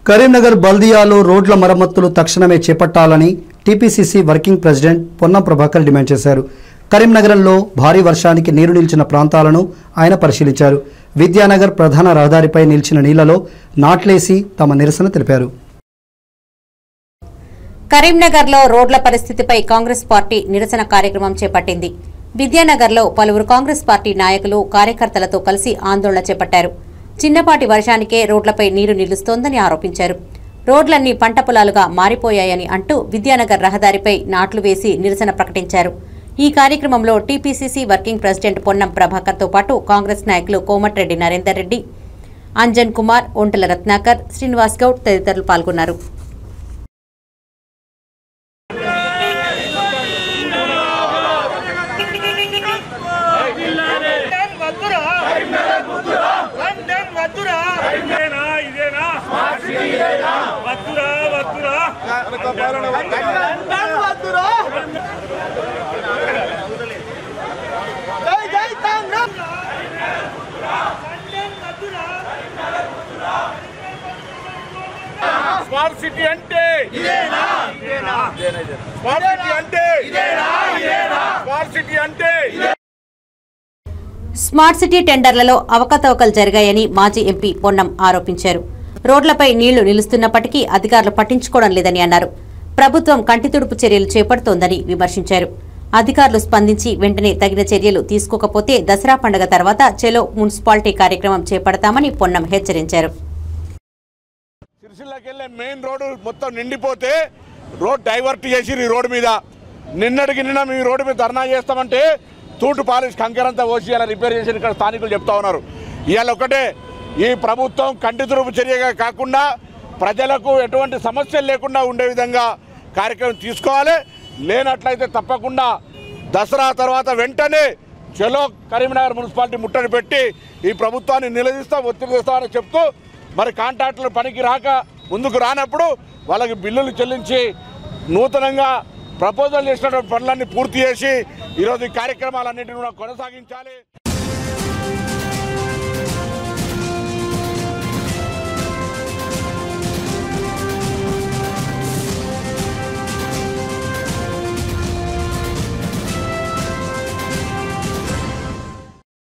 కరీంనగర్ బల్దియాలో రోడ్ల మరమ్మతులు తక్షణమే చేపట్టాలని TPCC working president Ponnam Prabhakar demand చేశారు కరీంనగరంలో భారీ వర్షానికి నీరు నిలిచిన ప్రాంతాలను ఆయన పరిశీలించారు విద్యానగర్ ప్రధాన రహదారిపై నిలిచిన నీళ్లలో నాట్లేసి తమ నిరసన తెలిపారు కరీంనగర్లో రోడ్ల పరిస్థితిపై కాంగ్రెస్ పార్టీ నిరసన కార్యక్రమం చేపట్టింది విద్యానగర్లో పలువురు కాంగ్రెస్ పార్టీ నాయకులు కార్యకర్తలతో కలిసి ఆందోళన చేపట్టారు చిన్నపాటి వర్షానికే రోడ్లపై నీరు నిలుస్తోందని ఆరోపించారు రోడ్లన్నీ పంట పొలాలుగా మారిపోయాయని అంటూ విద్యానగర్ రహదారిపై నాట్లు వేసి నిరసన ప్రకటించారు ఈ కార్యక్రమంలో టీపీసీసీ వర్కింగ్ ప్రెసిడెంట్ పొన్నం ప్రభాకర్తో పాటు కాంగ్రెస్ నాయకులు కోమటిరెడ్డి నరేందర్ రెడ్డి అంజన్ కుమార్ ఒంటెల రత్నాకర్ శ్రీనివాస్ గౌడ్ తదితరులు పాల్గొన్నారు ఇదేనా ఇదేనా వద్దురా వద్దురా స్మార్ట్ సిటీ అంటే స్మార్ట్ సిటీ అంటే స్మార్ట్ సిటీ అంటే స్మార్ట్ సిటీ టెండర్లలో అవకతవకలు జరిగాయని మాజీ ఎంపీ పొన్నం ఆరోపించారు రోడ్లపై నీళ్లు నిలుస్తున్నప్పటికీ అధికారులు పట్టించుకోవడం లేదని అన్నారు ప్రభుత్వం కంటితుడుపు చర్యలు చేపడుతోందని విమర్శించారు అధికారులు స్పందించి వెంటనే తగిన చర్యలు తీసుకోకపోతే దసరా పండుగ తర్వాత చెలో మున్సిపాలిటీ కార్యక్రమం చేపడతామని పొన్నం హెచ్చరించారు సిరిసిల్లకి వెళ్ళే మెయిన్ రోడ్డు మొత్తం నిండిపోతే రోడ్ డైవర్ట్ చేసి ఈ రోడ్డు మీద నిన్నటికి నిన్న మీ రోడ్డు మీద ధర్నా చేస్తామంటే తూటు పాలిష్ కంకరంతా పోసి ఇలా రిపేర్ చేసి ఇక్కడ స్థానికులు చెప్తా ఉన్నారు ఇవాళ ఒకటే ఈ ప్రభుత్వం కంటి తురుపు చర్యగా కాకుండా ప్రజలకు ఎటువంటి సమస్యలు లేకుండా ఉండే విధంగా కార్యక్రమం తీసుకోవాలి లేనట్లయితే తప్పకుండా దసరా తర్వాత వెంటనే చలో కరీంనగర్ మున్సిపాలిటీ ముట్టడి పెట్టి ఈ ప్రభుత్వాన్ని నిలదీస్తా ఒత్తిడి తెస్తామని చెప్తూ మరి కాంట్రాక్టులు పనికి రాక ముందుకు రానప్పుడు వాళ్ళకి బిల్లులు చెల్లించి నూతనంగా ప్రపోజల్ చేసినటువంటి పనులన్నీ పూర్తి చేసి ఈరోజు ఈ కార్యక్రమాలన్నింటినీ కూడా కొనసాగించాలి